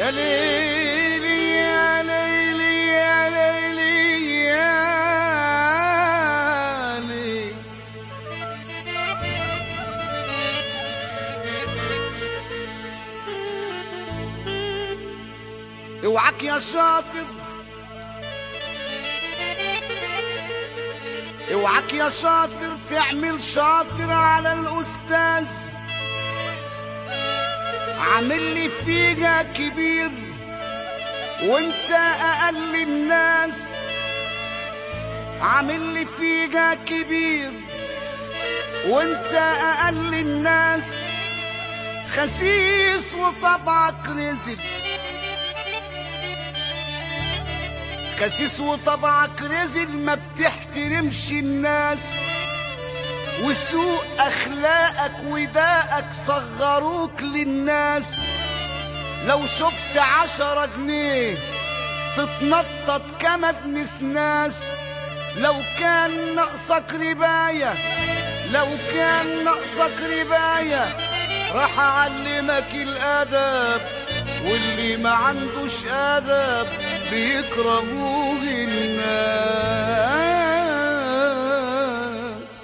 يا ليلي يا ليلي يا ليلي يا ليلي اوعك يا شاطر اوعك يا شاطر تعمل شاطر على الاستاذ عامل لي فيها كبير وانت اقل الناس عامل لي فيها كبير وانت اقل الناس خسيس وطبعك رزل خسيس وطبعك رزل ما بتحترمش الناس وسوء اخلاقك وداءك صغروك للناس لو شفت عشرة جنيه تتنطط كمد نسناس لو كان ناقصك رباية لو كان ناقصك رباية راح اعلمك الادب واللي ما عندوش ادب بيكرهوه الناس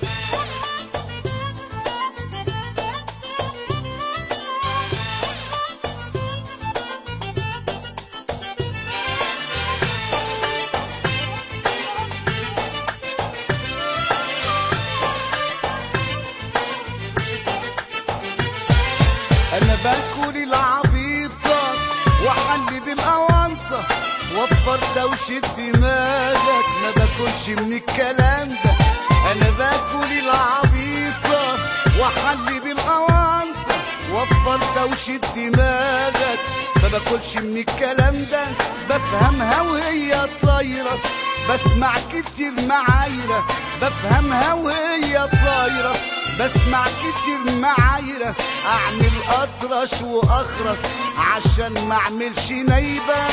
انا باكل العبيطة واحلي بالاونطة وفر دوشة دماغك ما باكلش من الكلام ده انا باكل العبيطة واحلي بالاونطة وفر دوشة دماغك ما باكلش من الكلام ده بفهمها وهي طايرة بسمع كتير معايرة بفهمها وهي طايرة بسمع كتير معايرة اعمل اطرش واخرس عشان ما اعملش نايبة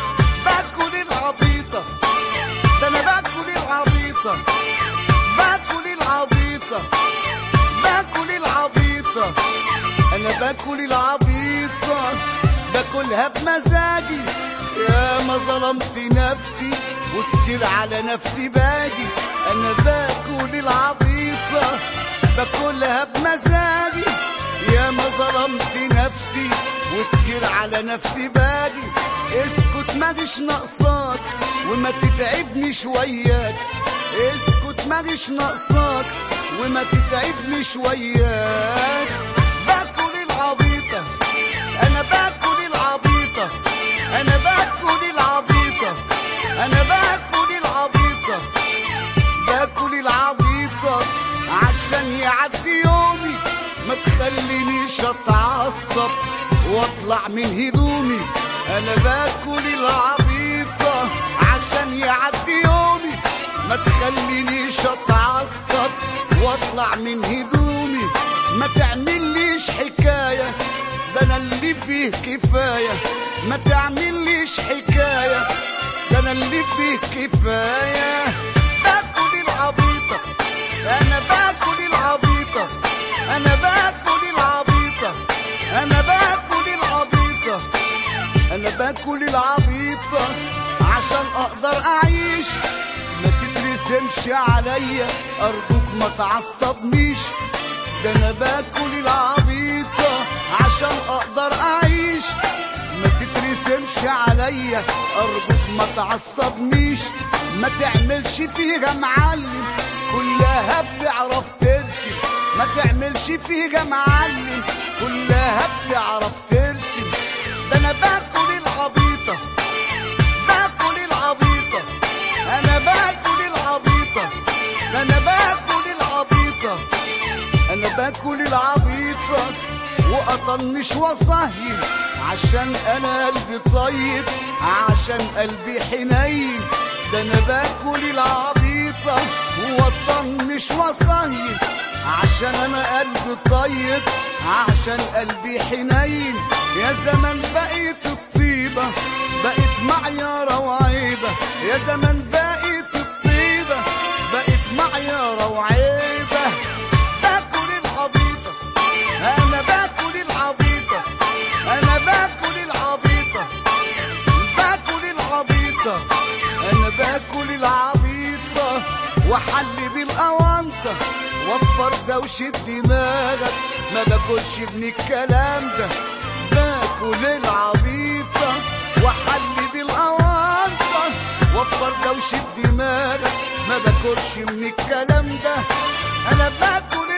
باكل العبيطة ده انا باكل العبيطة باكل العبيطة باكل العبيطة انا باكل العبيطة باكلها بمزاجي يا ما ظلمت نفسي وكتير على نفسي باجي انا باكل العبيطة باكلها بمزاجي يا ما ظلمت نفسي وكتير على نفسي باجي اسكت ماجيش ناقصاك وما تتعبني وياك اسكت ماجيش ناقصاك وما تتعبني وياك باكل العبيطة انا باكل العبيطة انا باكل العبيطة انا باكل العبيطة باكل العبيطة عشان يعدي يومي ما تخلينيش اتعصب واطلع من هدومي انا باكل العبيطة عشان يعدي يومي ما تخلينيش اتعصب واطلع من هدومي ما تعمليش حكاية ده انا اللي فيه كفاية ما تعمليش حكاية ده انا اللي فيه كفاية باكل العبيطة انا باكل العبيطة انا باكل العبيطة انا باكل العبيطة انا باكل العبيطة عشان اقدر اعيش ما تترسمش عليا ارجوك ما تعصبنيش ده انا باكل العبيطة عشان اقدر اعيش ما تترسمش عليا ارجوك ما تعصبنيش ما تعملش فيها معلم كلها بتعرف ترسم ما تعملش فيها معلم كلها بتعرف ترسم ده انا باكل العبيطة باكل العبيطة انا باكل العبيطة ده انا باكل العبيطة انا باكل العبيطة واطنش واصهي عشان انا قلبي طيب عشان قلبي حنين ده انا باكل العبيطة واطنش واصهي عشان انا قلبي طيب عشان قلبي حنين يا زمان بقيت الطيبة بقيت معيارة وعيبة يا زمان بقيت الطيبة بقيت معيارة وعيبة باكل العبيطة انا باكل العبيطة انا باكل العبيطة وحل بالأونطة وفر ده وشد دماغك ما باكلش من الكلام ده باكل العبيطة وحل بالأونطة وفر ده وشد دماغك ما باكلش من الكلام ده انا باكل